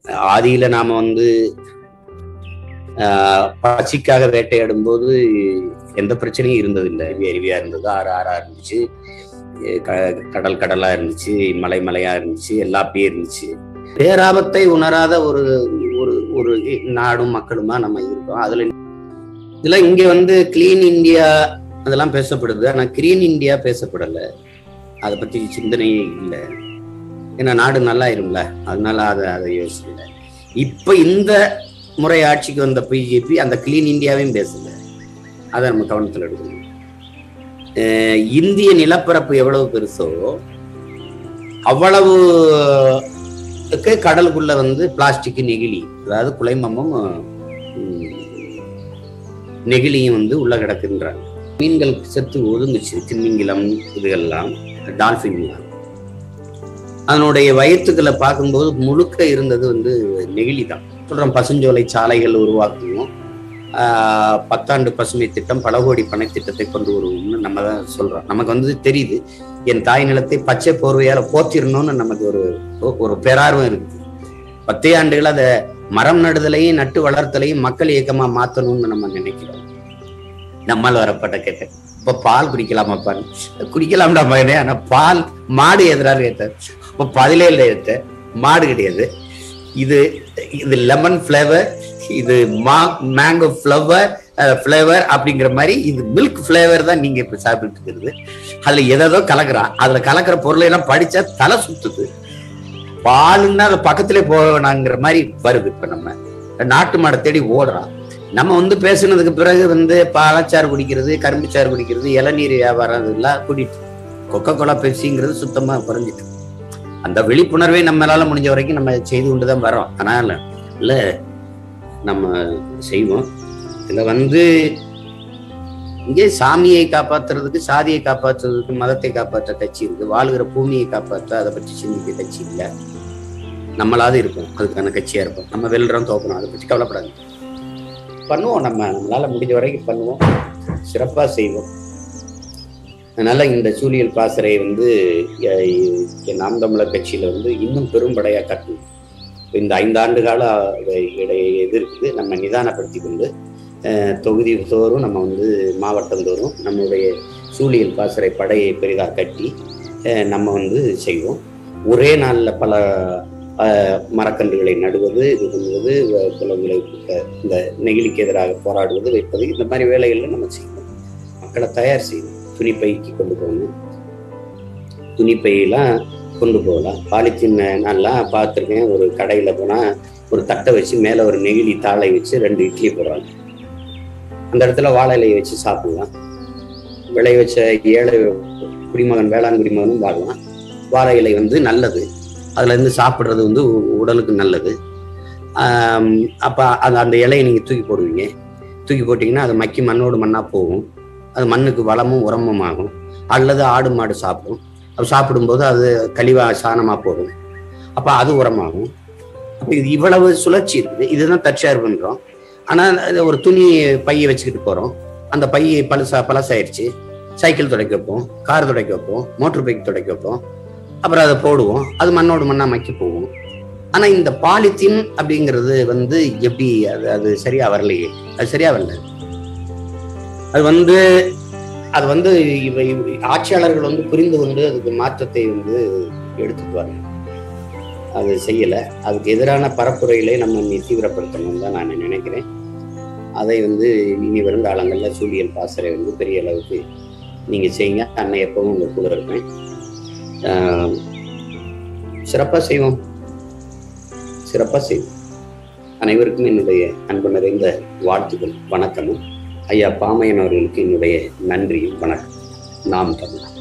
ஆதியில நாம வந்து ஆஹ், பசிக்காக வேட்டையாடும் போது எந்த பிரச்சனையும் இருந்ததில்லை அருவி அருவியா இருந்தது ஆறு ஆறா இருந்துச்சு எ- க- கடல் கடலா இருந்துச்சு மலை மலையா இருந்துச்சு எல்லா அப்படியே இருந்துச்சு பேராபத்தை உணராத ஒரு ஒரு ஒரு நாடும் மக்களுமா நம்ம இருக்கோம் அதுல இதுல இங்க வந்து கிளீன் இந்தியா அதெல்லாம் பேசப்படுது ஆனா கிரீன் இந்தியா பேசப்படல அதை பத்தி சிந்தனையே இல்லை ஏன்னா நாடு நல்லா இரும்ல அதனால அதை அதை யோசிக்கல இப்ப இந்த முறை ஆட்சிக்கு வந்த பிஜேபி அந்த கிளீன் இந்தியாவையும் பேசல அதை நம்ம கவனத்தில் எடுக்கணும் அஹ் இந்திய நிலப்பரப்பு எவ்வளவு பெருசோ அவ்வளவு க்கு கடலுக்குள்ள வந்து பிளாஸ்டிக் நெகிழி அதாவது குலைமமும் உம், நெகிழியும் வந்து உள்ள கிடக்குன்றாங்க மீன்கள் செத்து ஒதுங்குச்சு திமிங்கிலம் இதுகெல்லாம் டால்பின்லாம் அதனுடைய வயிற்றுக்களை பார்க்கும்போது முழுக்க இருந்தது வந்து நெகிழி தான் சொல்றோம் பசுஞ்சோலை சாலைகள் உருவாக்குவோம் ஆஹ் பத்தாண்டு பசுமை திட்டம் பல கோடி பண திட்டத்தை கொண்டு வருவோம்னு நம்ம தான் சொல்றோம் நமக்கு வந்து தெரியுது என் தாய் நிலத்தை பச்சை போர்வையால போத்திரணும்னு நமக்கு ஒரு ஒரு பேரார்வம் இருக்குது பத்தே ஆண்டுகள் அதை மரம் நடுதலையும் நட்டு வளர்த்தலையும் மக்கள் இயக்கமா மாத்தணும்னு நம்ம நினைக்கிறோம் நம்மால் வரப்பட்ட கேட்டேன் இப்ப பால் குடிக்கலாமாப்பா குடிக்கலாம்டா மகனே ஆனா பால் மாடு எதிராக கேட்டேன் இப்போ பதிலே இல்லை ஏத்த மாடு கிடையாது இது இது லெமன் ஃப்ளேவர் இது மா மேங்கோ ஃப்ளவர் ஃப்ளேவர் அப்படிங்கிற மாதிரி இது மில்க் ஃப்ளேவர் தான் நீங்க இப்ப சாப்பிட்டு இருக்கிறது அதுல எதோ கலக்குறான் அதுல கலக்கிற பொருளை எல்லாம் படிச்சா தலை சுத்துது பாலுன்னா அது பக்கத்திலே போவேணாங்கிற மாதிரி வருது இப்ப நம்ம நாட்டு மாடை தேடி ஓடுறான் நம்ம வந்து பேசுனதுக்கு பிறகு வந்து பழச்சாறு குடிக்கிறது கரும்புச்சாறு குடிக்கிறது இளநீர் வியாபாரம் இதெல்லாம் கூட்டிட்டு கொக்கோ கோலா பெப்சிங்கிறது சுத்தமா குறைஞ்சிட்டு அந்த விழிப்புணர்வை நம்மளால முடிஞ்ச வரைக்கும் நம்ம செய்து கொண்டுதான் வரோம் ஆனால் இல்ல நம்ம செய்வோம் இதுல வந்து இங்கே சாமியை காப்பாத்துறதுக்கு சாதியை காப்பாற்றுறதுக்கு மதத்தை காப்பாற்ற கட்சி இருக்கு வாழ்கிற பூமியை காப்பாற்ற அதை பற்றி சிந்திக்க கட்சி இல்லை நம்மளாவது இருப்போம் அதுக்கான கட்சியா இருப்போம் நம்ம வெல்றோம் தோக்கணும் அதை பற்றி கவலைப்படாது பண்ணுவோம் நம்ம நம்மளால முடிஞ்ச வரைக்கும் பண்ணுவோம் சிறப்பா செய்வோம் அதனால இந்த சூழியல் பாசறை வந்து அஹ், இ- நாம் தமிழர் கட்சியில வந்து இன்னும் பெரும்படையா கட்டணும் இந்த ஐந்து ஆண்டு கால இடையே இது இருக்குது நம்ம நிதானப்படுத்தி கொண்டு அஹ், தொகுதி தோறும் நம்ம வந்து மாவட்டம் தோறும் நம்முடைய சூழியல் பாசறை படையை பெரிதாக கட்டி அஹ், நம்ம வந்து செய்வோம் ஒரே நாளில் பல அஹ், மரக்கன்றுகளை நடுவது இது பண்ணுவது வ- குளங்களை அஹ், இந்த நெகிழிக்கு எதிராக போராடுவது வைப்பது இந்த மாதிரி வேலைகள்ல நம்ம செய்வோம் மக்களை தயார் செய்யணும் துணிப்பைக்கு கொண்டு போகணும் துணிப்பையெல்லாம் கொண்டு போகலாம் பாலித்தீன் நான்லாம் பார்த்துருக்கேன் ஒரு கடையில் போனால் ஒரு தட்டை வச்சு மேலே ஒரு நெகிழி தாளை வச்சு ரெண்டு இட்லி போடுறாங்க அந்த இடத்துல வாழை இலையை வச்சு சாப்பிடலாம் விளைய வச்ச ஏழை குடிமகன் வேளாண் குடிமகனும் வாழலாம் வாழை இலை வந்து நல்லது அதுல இருந்து சாப்பிட்றது வந்து உ- உடலுக்கு நல்லது ஆம், அப்ப அந்த அந்த இலையை நீங்க தூக்கி போடுவீங்க தூக்கி போட்டீங்கன்னா அது மக்கி மண்ணோடு மண்ணா போகும் அது மண்ணுக்கு வளமும் உரமும் ஆகும் அல்லது ஆடு மாடு சாப்பிடும் அது சாப்பிடும்போது அது கழிவா சாணமா போகும் அப்ப அது உரமாகும் அப்ப இது இவ்வளவு சுழற்சி இருக்குது இதுதான் தற்சார் பண்றோம் ஆனா அது ஒரு துணி பையை வச்சுக்கிட்டு போறோம் அந்த பை பழசா பழசாயிருச்சு சைக்கிள் துடைக்க வைப்போம் கார் துடைக்க வைப்போம் மோட்டர் பைக் துடைக்க வைப்போம் அப்புறம் அதை போடுவோம் அது மண்ணோடு மண்ணா மக்கி போகும் ஆனா இந்த பாலித்தீன் அப்படிங்கிறது வந்து எப்படி அது அது சரியா வரலையே அது சரியா வரல அது வந்து அது வந்து இவ இவ- ஆட்சியாளர்கள் வந்து புரிந்து கொண்டு அதுக்கு மாற்றத்தை வந்து எடுத்துட்டு வரணும் அது செய்யல அதுக்கு எதிரான பரப்புரைகளை நம்ம இனி தீவிரப்படுத்தணும் தான் நான் நினைக்கிறேன் அதை வந்து இனி வரும் காலங்கள்ல சூழியல் பாசறை வந்து பெரிய அளவுக்கு நீங்க செய்யுங்க அன்னை எப்பவும் உங்க கூட இருப்பேன் ஆஹ் சிறப்பா செய்வோம் சிறப்பா செய்வோம் அனைவருக்கும் என்னுடைய அன்பு நிறைந்த வாழ்த்துக்கள் வணக்கமும் ஐயா பாமையன் அவர்களுக்கு என்னுடைய நன்றியும் வணக்கம் நாம் தமிழ்